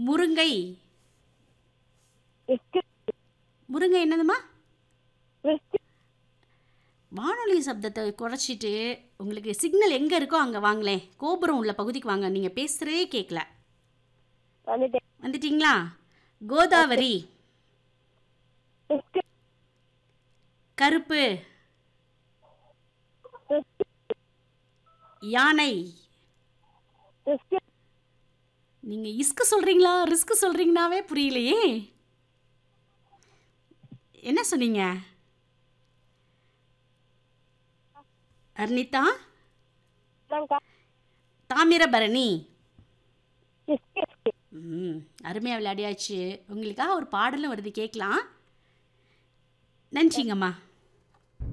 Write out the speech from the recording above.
முருங்கை விஸ்கு முருங்கை என்னதுமா விஸ்கு வானொலி சப்தத்தை குறைச்சிட்டு உங்களுக்கு சிக்னல் எங்கே இருக்கோ அங்கே வாங்களேன் கோபுரம் உள்ள பகுதிக்கு வாங்க நீங்கள் பேசுகிறதே கேட்கல வந்துட்டேன் வந்துட்டீங்களா கோதாவரி விஸ்கு கருப்பு விஸ்கு யானை விஸ்கு நீங்கள் இஸ்கு சொல்கிறீங்களா ரிஸ்க் சொல்கிறீங்கனாவே புரியலையே என்ன சொன்னீங்க அர்னிதா நாங்க தாமிரபரணி விஸ்கு விஸ்கு ம் அருமையாக விளையாடியாச்சு உங்களுக்காக ஒரு பாடலும் வருது கேட்கலாம் நன்றிங்கம்மா